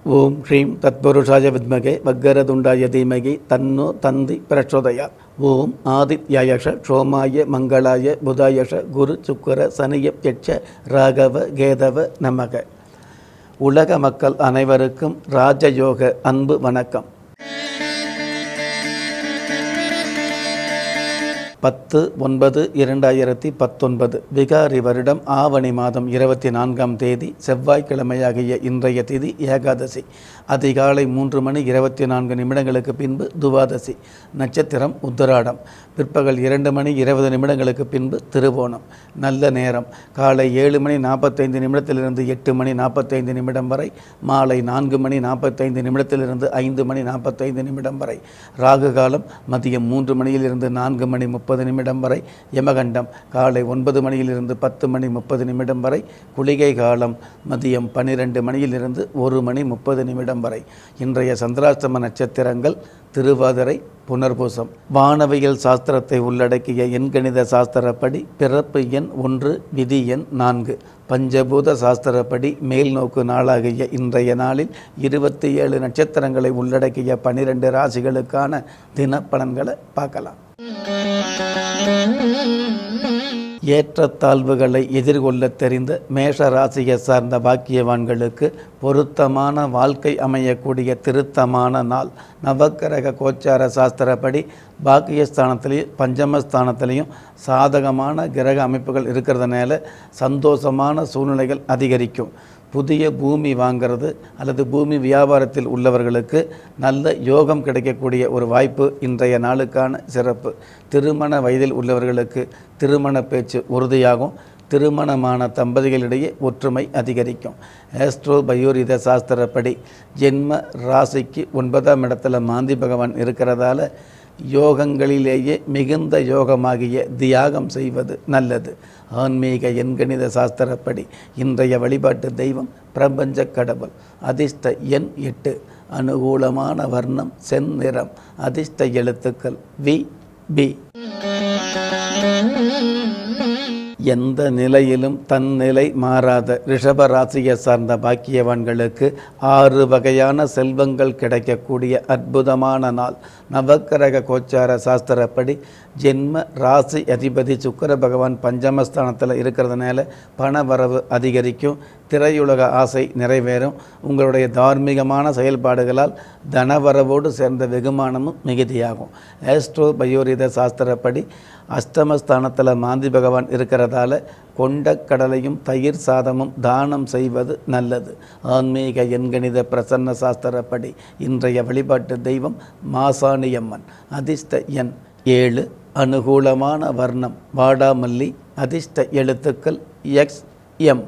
ஓம் ஸ்ரீம் தத்புருஷாய வித்மகே வக்கரதுண்டாய தீமகி தன்னோ தந்தி பிரச்சோதயா ஓம் ஆதித்யாயஷ சோமாய மங்களாய புதாயஷ குரு சுக்கர சனிய யட்ச ராகவ கேதவ நமக உலக மக்கள் அனைவருக்கும் ராஜயோக அன்பு வணக்கம் பத்து ஒன்பது இரண்டாயிரத்தி பத்தொன்பது விகாரி வருடம் ஆவணி மாதம் இருபத்தி நான்காம் தேதி செவ்வாய்க்கிழமையாகிய இன்றைய திதி ஏகாதசி அதிகாலை மூன்று மணி இருபத்தி நான்கு நிமிடங்களுக்கு பின்பு துவாதசி நட்சத்திரம் உத்தராடம் பிற்பகல் இரண்டு மணி இருபது நிமிடங்களுக்கு பின்பு திருவோணம் நல்ல நேரம் காலை ஏழு மணி நாற்பத்தைந்து நிமிடத்திலிருந்து எட்டு மணி நாற்பத்தைந்து நிமிடம் வரை மாலை நான்கு மணி நாற்பத்தைந்து நிமிடத்திலிருந்து ஐந்து மணி நாற்பத்தைந்து நிமிடம் வரை ராகு காலம் மதியம் மூன்று மணியிலிருந்து நான்கு மணி முப்பது நிமிடம் வரை யமகண்டம் காலை ஒன்பது மணியிலிருந்து பத்து மணி முப்பது நிமிடம் வரை குளிகை காலம் மதியம் பன்னிரெண்டு மணியிலிருந்து ஒரு மணி முப்பது நிமிடம் வரை இன்றைய சந்திராஷ்டம நட்சத்திரங்கள் திருவாதிரை புனர்பூசம் வானவியல் சாஸ்திரத்தை உள்ளடக்கிய எண்கணித சாஸ்திரப்படி பிறப்பு எண் ஒன்று விதி எண் நான்கு பஞ்சபூத சாஸ்திரப்படி மேல்நோக்கு நாளாகிய இன்றைய நாளில் இருபத்தி ஏழு நட்சத்திரங்களை உள்ளடக்கிய பனிரெண்டு ராசிகளுக்கான தினப்பலன்களை பார்க்கலாம் ஏற்றத்தாழ்வுகளை எதிர்கொள்ளத் தெரிந்த மேஷ ராசியை சார்ந்த பாக்கியவான்களுக்கு பொருத்தமான வாழ்க்கை அமையக்கூடிய திருத்தமான நாள் நவக்கிரக கோச்சார சாஸ்திரப்படி பாக்கியஸ்தானத்திலையும் பஞ்சமஸ்தானத்திலையும் சாதகமான கிரக அமைப்புகள் இருக்கிறதுனால சந்தோஷமான சூழ்நிலைகள் அதிகரிக்கும் புதிய பூமி வாங்கிறது அல்லது பூமி வியாபாரத்தில் உள்ளவர்களுக்கு நல்ல யோகம் கிடைக்கக்கூடிய ஒரு வாய்ப்பு இன்றைய நாளுக்கான சிறப்பு திருமண வயதில் உள்ளவர்களுக்கு திருமண பேச்சு உறுதியாகும் திருமணமான தம்பதிகளிடையே ஒற்றுமை அதிகரிக்கும் ஆஸ்ட்ரோ பயோரித சாஸ்திரப்படி ஜென்ம ராசிக்கு ஒன்பதாம் இடத்துல மாந்தி பகவான் இருக்கிறதால யோகங்களிலேயே மிகுந்த யோகமாகிய தியாகம் செய்வது நல்லது ஆன்மீக எண்கணித சாஸ்திரப்படி இன்றைய வழிபாட்டு தெய்வம் பிரபஞ்ச கடவுள் அதிர்ஷ்ட எண் எட்டு அனுகூலமான வர்ணம் செந்நிறம் அதிர்ஷ்ட எழுத்துக்கள் வி பி எந்த நிலையிலும் தன் நிலை மாறாத ரிஷப ராசியை சார்ந்த பாக்கியவான்களுக்கு ஆறு வகையான செல்வங்கள் கிடைக்கக்கூடிய அற்புதமான நாள் நவக்கிரக கோச்சார சாஸ்திரப்படி ஜென்ம ராசி அதிபதி சுக்கர பகவான் பஞ்சமஸ்தானத்தில் இருக்கிறதுனால பண வரவு அதிகரிக்கும் திரையுலக ஆசை நிறைவேறும் உங்களுடைய தார்மீகமான செயல்பாடுகளால் தனவரவோடு சேர்ந்த வெகுமானமும் மிகுதியாகும் ஆஸ்ட்ரோ பயோரித சாஸ்திரப்படி அஷ்டமஸ்தானத்தில் மாந்தி பகவான் இருக்கிறதால கொண்ட கடலையும் தயிர் சாதமும் தானம் செய்வது நல்லது ஆன்மீக எண்கணித பிரசன்ன சாஸ்திரப்படி இன்றைய வழிபாட்டு தெய்வம் மாசாணியம்மன் அதிர்ஷ்ட எண் ஏழு அனுகூலமான வர்ணம் வாடாமல்லி அதிர்ஷ்ட எழுத்துக்கள் எக்ஸ் எம்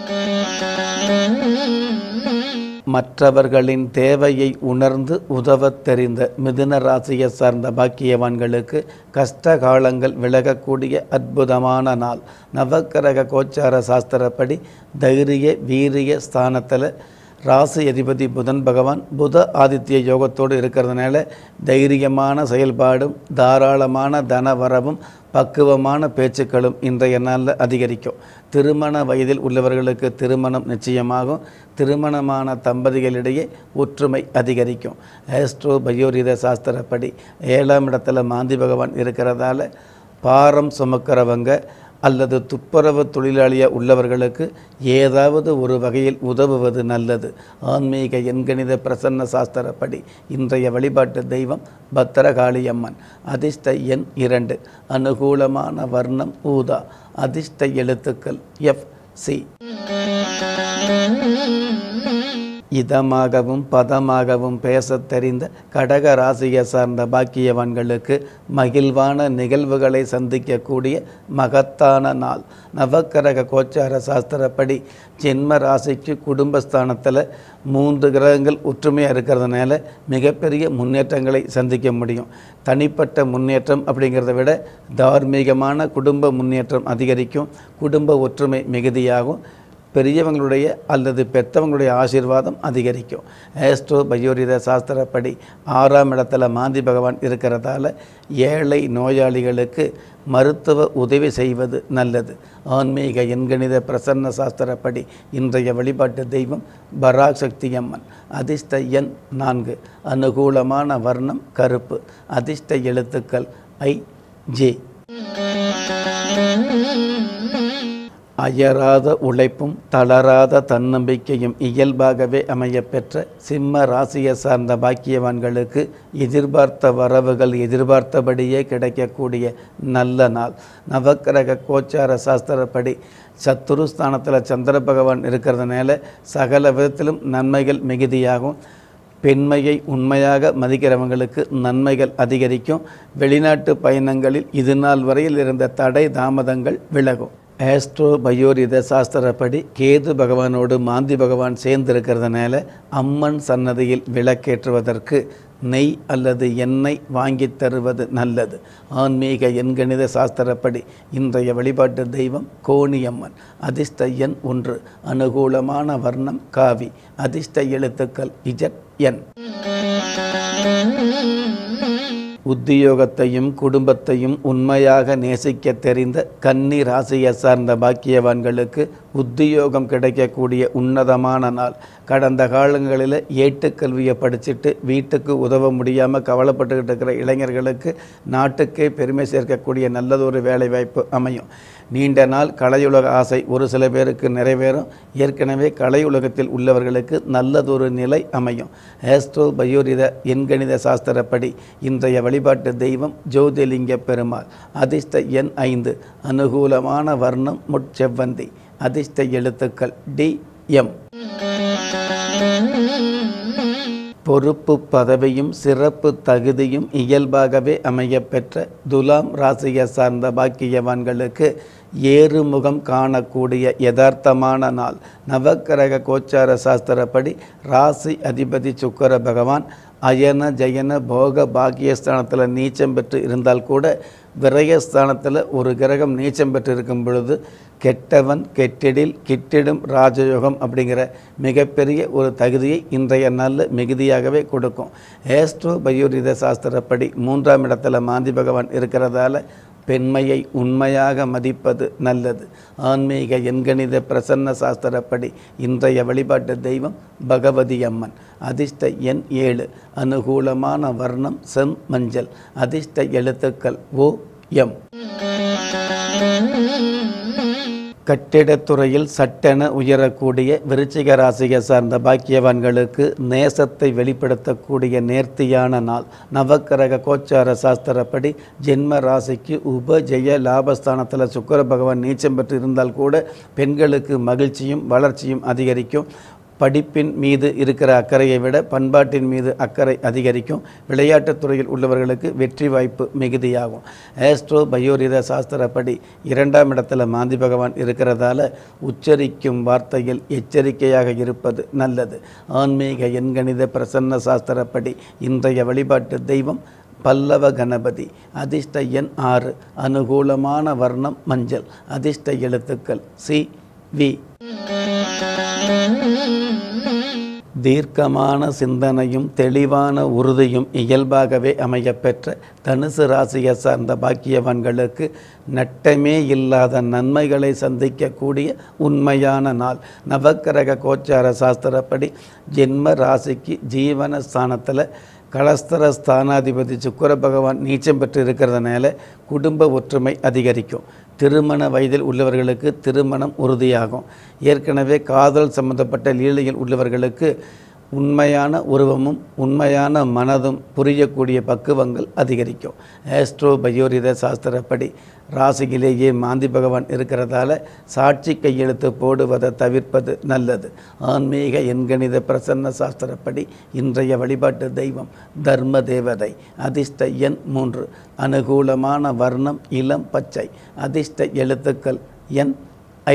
மற்றவர்களின் தேவையை உணர்ந்து உதவத் தெரிந்த மிதுன ராசியை சார்ந்த பாக்கியவான்களுக்கு கஷ்ட காலங்கள் விலகக்கூடிய அற்புதமான நாள் நவக்கிரக கோச்சார சாஸ்திரப்படி தைரிய வீரிய ஸ்தானத்தில் ராசி அதிபதி புதன் பகவான் புத ஆதித்ய யோகத்தோடு இருக்கிறதுனால தைரியமான செயல்பாடும் தாராளமான தன வரவும் பக்குவமான பேச்சுக்களும் இன்றைய நாளில் அதிகரிக்கும் திருமண வயதில் உள்ளவர்களுக்கு திருமணம் நிச்சயமாகும் திருமணமான தம்பதிகளிடையே ஒற்றுமை அதிகரிக்கும் ஆஸ்ட்ரோ பயோரித சாஸ்திரப்படி ஏழாம் இடத்துல மாந்தி பகவான் இருக்கிறதால பாரம் சுமக்கிறவங்க அல்லது துப்புரவு தொழிலாளியாக உள்ளவர்களுக்கு ஏதாவது ஒரு வகையில் உதவுவது நல்லது ஆன்மீக எண்கணித பிரசன்ன சாஸ்திரப்படி இன்றைய வழிபாட்டு தெய்வம் பத்திரகாளியம்மன் அதிர்ஷ்ட எண் இரண்டு அனுகூலமான வர்ணம் ஊதா அதிர்ஷ்ட எழுத்துக்கள் எஃப் சி இதமாகவும் பதமாகவும் பேசத் தெரிந்த கடக ராசியை சார்ந்த பாக்கியவான்களுக்கு மகிழ்வான நிகழ்வுகளை சந்திக்கக்கூடிய மகத்தான நாள் நவக்கிரக கோச்சார சாஸ்திரப்படி ஜென்ம ராசிக்கு குடும்பஸ்தானத்தில் மூன்று கிரகங்கள் ஒற்றுமையாக இருக்கிறதுனால மிகப்பெரிய முன்னேற்றங்களை சந்திக்க முடியும் தனிப்பட்ட முன்னேற்றம் அப்படிங்கிறத விட தார்மீகமான குடும்ப முன்னேற்றம் அதிகரிக்கும் குடும்ப ஒற்றுமை மிகுதியாகும் பெரியவங்களுடைய அல்லது பெற்றவங்களுடைய ஆசீர்வாதம் அதிகரிக்கும் ஏஸ்ட்ரோ பயோரித சாஸ்திரப்படி ஆறாம் இடத்துல மாந்தி பகவான் இருக்கிறதால ஏழை நோயாளிகளுக்கு மருத்துவ உதவி செய்வது நல்லது ஆன்மீக எண்கணித பிரசன்ன சாஸ்திரப்படி இன்றைய வழிபாட்டு தெய்வம் பராக் சக்தி அம்மன் அதிர்ஷ்ட எண் நான்கு அனுகூலமான வர்ணம் கருப்பு அதிர்ஷ்ட எழுத்துக்கள் ஐ ஜே அயராத உழைப்பும் தளராத தன்னம்பிக்கையும் இயல்பாகவே அமையப்பெற்ற சிம்ம ராசியை சார்ந்த பாக்கியவான்களுக்கு எதிர்பார்த்த வரவுகள் எதிர்பார்த்தபடியே கிடைக்கக்கூடிய நல்ல நாள் நவக்கிரக கோச்சார சாஸ்திரப்படி சத்துருஸ்தானத்தில் சந்திர பகவான் இருக்கிறதுனால சகல விதத்திலும் நன்மைகள் மிகுதியாகும் பெண்மையை உண்மையாக மதிக்கிறவங்களுக்கு நன்மைகள் அதிகரிக்கும் வெளிநாட்டு பயணங்களில் இது நாள் வரையில் இருந்த தடை தாமதங்கள் விலகும் ஆஸ்ட்ரோ பயோரித சாஸ்திரப்படி கேது பகவானோடு மாந்தி பகவான் சேர்ந்திருக்கிறதுனால அம்மன் சன்னதியில் விளக்கேற்றுவதற்கு நெய் அல்லது எண்ணெய் வாங்கித் தருவது நல்லது ஆன்மீக எண்கணித சாஸ்திரப்படி இன்றைய வழிபாட்டு தெய்வம் கோணியம்மன் அதிர்ஷ்ட எண் ஒன்று அனுகூலமான வர்ணம் காவி அதிர்ஷ்ட எழுத்துக்கள் இஜட் என் உத்தியோகத்தையும் குடும்பத்தையும் உண்மையாக நேசிக்க தெரிந்த கன்னி ராசியை சார்ந்த பாக்கியவான்களுக்கு உத்தியோகம் கிடைக்கக்கூடிய உன்னதமான நாள் கடந்த காலங்களில் ஏட்டுக்கல்வியை படிச்சுட்டு வீட்டுக்கு உதவ முடியாமல் கவலைப்பட்டுக்கிட்டு இருக்கிற இளைஞர்களுக்கு நாட்டுக்கே பெருமை சேர்க்கக்கூடிய நல்லதொரு வேலைவாய்ப்பு அமையும் நீண்ட நாள் கலையுலக ஆசை ஒரு சில பேருக்கு நிறைவேறும் ஏற்கனவே கலையுலகத்தில் உள்ளவர்களுக்கு நல்லதொரு நிலை அமையும் ஆஸ்ட்ரோ பயோரித எண்கணித சாஸ்திரப்படி இன்றைய வழிபாட்டு தெய்வம் ஜோதிலிங்க பெருமாள் அதிர்ஷ்ட எண் ஐந்து அனுகூலமான வர்ணம் முட்செவ்வந்தி அதிர்ஷ்ட எழுத்துக்கள் டி எம் பொறுப்பு பதவியும் சிறப்பு தகுதியும் இயல்பாகவே அமையப்பெற்ற துலாம் ராசியை சார்ந்த பாக்கியவான்களுக்கு ஏறுமுகம் காணக்கூடிய யதார்த்தமான நாள் நவக்கிரக கோச்சார சாஸ்திரப்படி ராசி அதிபதி சுக்கர பகவான் அயன ஜயன போக பாக்கியஸ்தானத்தில் நீச்சம் பெற்று இருந்தால் கூட விரயஸ்தானத்தில் ஒரு கிரகம் நீச்சம் பெற்று இருக்கும் பொழுது கெட்டவன் கெட்டிடில் கிட்டிடும் ராஜயோகம் அப்படிங்கிற மிகப்பெரிய ஒரு தகுதியை இன்றைய நாளில் மிகுதியாகவே கொடுக்கும் ஏஸ்ட்ரோ பயோரித சாஸ்திரப்படி மூன்றாம் இடத்துல மாந்தி பகவான் இருக்கிறதால பெண்மையை உண்மையாக மதிப்பது நல்லது ஆன்மீக எண்கணித பிரசன்ன சாஸ்திரப்படி இன்றைய வழிபாட்டு தெய்வம் பகவதி அம்மன் அதிர்ஷ்ட எண் ஏழு அனுகூலமான வர்ணம் செம் மஞ்சள் அதிர்ஷ்ட எழுத்துக்கள் ஓ எம் கட்டிடத்துறையில் சட்டென உயரக்கூடிய விருச்சிக ராசியை சார்ந்த பாக்கியவான்களுக்கு நேசத்தை வெளிப்படுத்தக்கூடிய நேர்த்தியான நாள் நவக்கிரக கோச்சார சாஸ்திரப்படி ஜென்ம ராசிக்கு உபஜெய லாபஸ்தானத்தில் சுக்கர பகவான் நீச்சம் பெற்று இருந்தால் கூட பெண்களுக்கு மகிழ்ச்சியும் வளர்ச்சியும் அதிகரிக்கும் படிப்பின் மீது இருக்கிற அக்கறையை விட பண்பாட்டின் மீது அக்கறை அதிகரிக்கும் விளையாட்டுத் துறையில் உள்ளவர்களுக்கு வெற்றி வாய்ப்பு மிகுதியாகும் ஆஸ்ட்ரோ பயோரித சாஸ்திரப்படி இரண்டாம் இடத்துல மாந்தி பகவான் இருக்கிறதால உச்சரிக்கும் வார்த்தையில் எச்சரிக்கையாக இருப்பது நல்லது ஆன்மீக எண்கணித பிரசன்ன சாஸ்திரப்படி இன்றைய வழிபாட்டு தெய்வம் பல்லவ கணபதி அதிர்ஷ்ட எண் ஆறு அனுகூலமான வர்ணம் மஞ்சள் அதிர்ஷ்ட எழுத்துக்கள் சி வி தீர்க்கமான சிந்தனையும் தெளிவான உறுதியும் இயல்பாகவே அமையப்பெற்ற தனுசு ராசியை சார்ந்த பாக்கியவான்களுக்கு நட்டமே இல்லாத நன்மைகளை சந்திக்கக்கூடிய உண்மையான நாள் நவக்கிரக கோச்சார சாஸ்திரப்படி ஜென்ம ராசிக்கு ஜீவன ஸ்தானத்தில் கலஸ்தர ஸ்தானாதிபதி சுக்கர பகவான் நீச்சம் பெற்று இருக்கிறதுனால குடும்ப ஒற்றுமை அதிகரிக்கும் திருமண வயதில் உள்ளவர்களுக்கு திருமணம் உறுதியாகும் ஏற்கனவே காதல் சம்பந்தப்பட்ட லீலையில் உள்ளவர்களுக்கு உண்மையான உருவமும் உண்மையான மனதும் புரியக்கூடிய பக்குவங்கள் அதிகரிக்கும் ஆஸ்ட்ரோ பயோரித சாஸ்திரப்படி ராசியிலேயே மாந்தி பகவான் இருக்கிறதால சாட்சி கையெழுத்து போடுவதை தவிர்ப்பது நல்லது ஆன்மீக எண்கணித பிரசன்ன சாஸ்திரப்படி இன்றைய வழிபாட்டு தெய்வம் தர்ம தேவதை அதிர்ஷ்ட எண் மூன்று அனுகூலமான வர்ணம் இளம் பச்சை அதிர்ஷ்ட எழுத்துக்கள் என் ஐ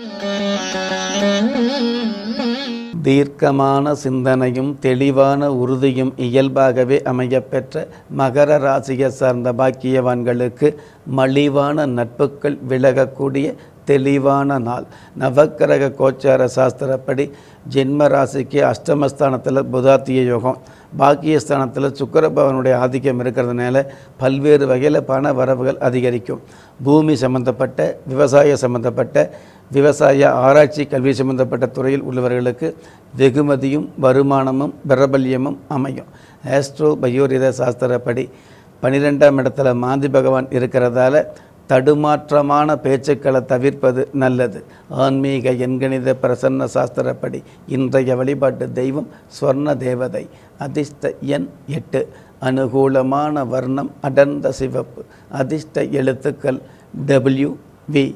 தீர்க்கமான சிந்தனையும் தெளிவான உறுதியும் இயல்பாகவே அமையப்பெற்ற மகர ராசியை சார்ந்த பாக்கியவான்களுக்கு மலிவான நட்புகள் விலகக்கூடிய தெளிவான நாள் நவக்கிரக கோச்சார சாஸ்திரப்படி ஜென்ம ராசிக்கு அஷ்டமஸ்தானத்தில் புதாத்திய யோகம் பாக்கியஸ்தானத்தில் சுக்கரபவனுடைய ஆதிக்கம் இருக்கிறதுனால பல்வேறு வகையில் பண வரவுகள் அதிகரிக்கும் பூமி சம்பந்தப்பட்ட விவசாய சம்பந்தப்பட்ட விவசாய ஆராய்ச்சி கல்வி சம்பந்தப்பட்ட துறையில் உள்ளவர்களுக்கு வெகுமதியும் வருமானமும் பிரபல்யமும் அமையும் ஆஸ்ட்ரோ பயோரித சாஸ்திரப்படி பனிரெண்டாம் இடத்துல மாந்தி பகவான் இருக்கிறதால தடுமாற்றமான பேச்சுக்களை தவிர்ப்பது நல்லது ஆன்மீக எண்கணித பிரசன்ன சாஸ்திரப்படி இன்றைய வழிபாட்டு தெய்வம் ஸ்வர்ண தேவதை அதிர்ஷ்ட எண் எட்டு அனுகூலமான வர்ணம் அடர்ந்த சிவப்பு அதிர்ஷ்ட எழுத்துக்கள் டபிள்யூ வி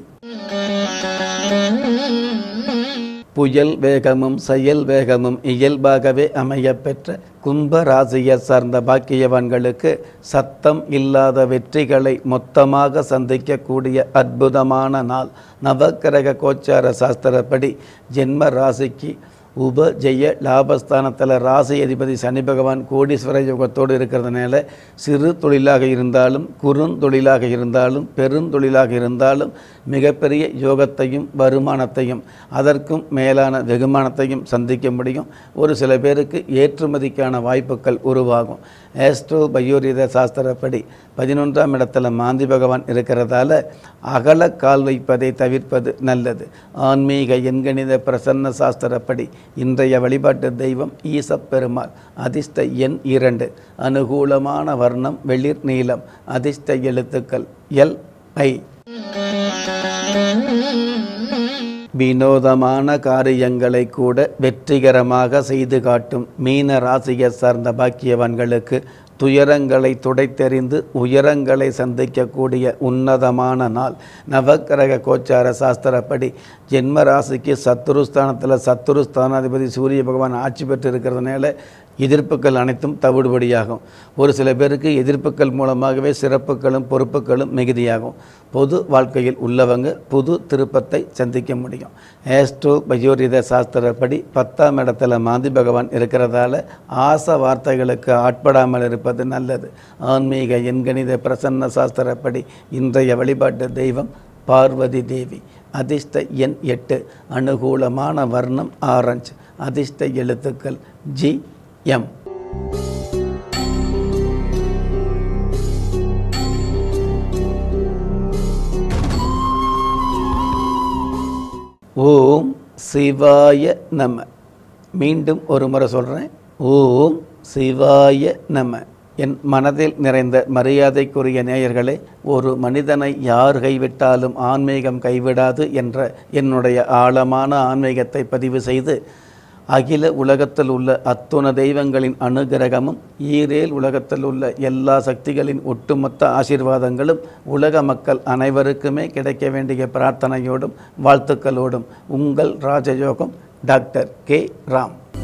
புயல் வேகமும் செயல் வேகமும் இயல்பாகவே அமையப்பெற்ற கும்ப ராசியை சார்ந்த பாக்கியவான்களுக்கு சத்தம் இல்லாத வெற்றிகளை மொத்தமாக சந்திக்கக்கூடிய அற்புதமான நாள் நவக்கிரக கோச்சார சாஸ்திரப்படி ஜென்ம ராசிக்கு உப ஜெய லாபஸ்தானத்தில் ராசி அதிபதி சனி பகவான் கோடீஸ்வர யோகத்தோடு இருக்கிறதுனால சிறு தொழிலாக இருந்தாலும் குறுந்தொழிலாக இருந்தாலும் பெருந்தொழிலாக இருந்தாலும் மிகப்பெரிய யோகத்தையும் வருமானத்தையும் அதற்கும் மேலான வெகுமானத்தையும் சந்திக்க முடியும் ஒரு சில பேருக்கு ஏற்றுமதிக்கான வாய்ப்புகள் உருவாகும் ஆஸ்ட்ரோ பயோரித சாஸ்திரப்படி பதினொன்றாம் இடத்துல மாந்தி பகவான் இருக்கிறதால அகல கால் வைப்பதை தவிர்ப்பது நல்லது ஆன்மீக எண்கணித பிரசன்ன சாஸ்திரப்படி இன்றைய வழிபாட்டு தெய்வம் ஈசப்பெருமாள் அதிர்ஷ்ட எண் இரண்டு அனுகூலமான வர்ணம் வெளிர் நீலம் அதிர்ஷ்ட எழுத்துக்கள் எல் ஐ வினோதமான காரியங்களை கூட வெற்றிகரமாக செய்து காட்டும் மீன ராசியை சார்ந்த பாக்கியவான்களுக்கு துயரங்களை துடைத்தெறிந்து உயரங்களை சந்திக்கக்கூடிய உன்னதமான நாள் நவக்கிரக கோச்சார சாஸ்திரப்படி ஜென்ம ராசிக்கு சத்துருஸ்தானத்தில் சத்துருஸ்தானாதிபதி சூரிய பகவான் ஆட்சி பெற்று இருக்கிறதுனால எதிர்ப்புகள் அனைத்தும் தவிடுபடியாகும் ஒரு சில பேருக்கு எதிர்ப்புகள் மூலமாகவே சிறப்புகளும் பொறுப்புகளும் மிகுதியாகும் பொது வாழ்க்கையில் உள்ளவங்க புது திருப்பத்தை சந்திக்க முடியும் ஏஸ்ட்ரோ பயோரித சாஸ்திரப்படி பத்தாம் இடத்துல மாந்தி பகவான் இருக்கிறதால ஆச வார்த்தைகளுக்கு ஆட்படாமல் இருப்பது நல்லது ஆன்மீக எண்கணித பிரசன்ன சாஸ்திரப்படி இன்றைய வழிபாட்டு தெய்வம் பார்வதி தேவி அதிர்ஷ்ட எண் எட்டு அனுகூலமான வர்ணம் ஆரஞ்சு அதிர்ஷ்ட எழுத்துக்கள் ஜி எம் ஓம் சிவாய நம மீண்டும் ஒரு முறை சொல்கிறேன் ஓம் சிவாய நம என் மனதில் நிறைந்த மரியாதைக்குரிய நேயர்களே ஒரு மனிதனை யார் கைவிட்டாலும் ஆன்மீகம் கைவிடாது என்ற என்னுடைய ஆழமான ஆன்மீகத்தை பதிவு செய்து அகில உலகத்தில் உள்ள அத்துண தெய்வங்களின் அனுகிரகமும் ஈரேல் உலகத்தில் உள்ள எல்லா சக்திகளின் ஒட்டுமொத்த ஆசீர்வாதங்களும் உலக மக்கள் அனைவருக்குமே கிடைக்க வேண்டிய பிரார்த்தனையோடும் வாழ்த்துக்களோடும் உங்கள் ராஜயோகம் டாக்டர் கே ராம்